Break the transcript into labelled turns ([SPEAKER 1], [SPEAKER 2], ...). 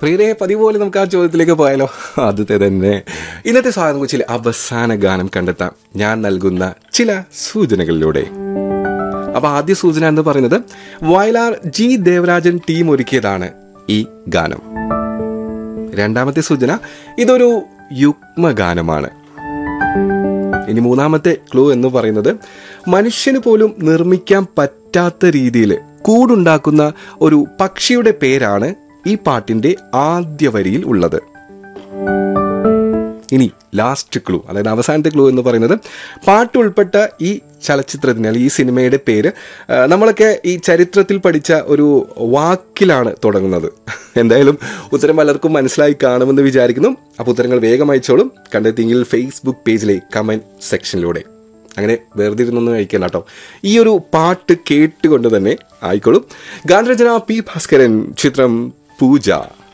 [SPEAKER 1] പ്രിയരെ പതിവ് പോലെ നമുക്ക് ആ ചോദ്യത്തിലേക്ക് പോയാലോ ആദ്യത്തെ തന്നെ ഇന്നത്തെ സ്വാഗതം കൊച്ചിയിലെ അവസാന ഗാനം കണ്ടെത്താം ഞാൻ നൽകുന്ന ചില സൂചനകളിലൂടെ അപ്പൊ ആദ്യ സൂചന എന്ന് പറയുന്നത് വയലാർ ജി ദേവരാജൻ ടീം ഒരുക്കിയതാണ് ഈ ഗാനം രണ്ടാമത്തെ സൂചന ഇതൊരു യുഗ്മഗാനമാണ് ഇനി മൂന്നാമത്തെ ക്ലൂ എന്ന് പറയുന്നത് മനുഷ്യന് പോലും നിർമ്മിക്കാൻ പറ്റാത്ത രീതിയിൽ കൂടുണ്ടാക്കുന്ന ഒരു പക്ഷിയുടെ പേരാണ് ഈ പാട്ടിന്റെ ആദ്യ വരിയിൽ ഉള്ളത് ഇനി ലാസ്റ്റ് ക്ലൂ അതായത് അവസാനത്തെ ക്ലൂ എന്ന് പറയുന്നത് പാട്ട് ഉൾപ്പെട്ട ഈ ചലച്ചിത്രത്തിന് അല്ലെങ്കിൽ ഈ സിനിമയുടെ പേര് ആ, നമ്മളൊക്കെ ഈ ചരിത്രത്തിൽ പഠിച്ച ഒരു വാക്കിലാണ് തുടങ്ങുന്നത് എന്തായാലും ഉത്തരം പലർക്കും മനസ്സിലായി കാണുമെന്ന് വിചാരിക്കുന്നു അപ്പോൾ ഉത്തരങ്ങൾ വേഗം അയച്ചോളും കണ്ടെത്തിയെങ്കിൽ ഫേസ്ബുക്ക് പേജിലെ കമന്റ് സെക്ഷനിലൂടെ അങ്ങനെ വെറുതെ ഇരുന്നൊന്നും കഴിക്കണ്ട കേട്ടോ ഈ ഒരു പാട്ട് കേട്ടുകൊണ്ട് തന്നെ ആയിക്കോളും ഗാനരചന പി ഭാസ്കരൻ ചിത്രം പൂജ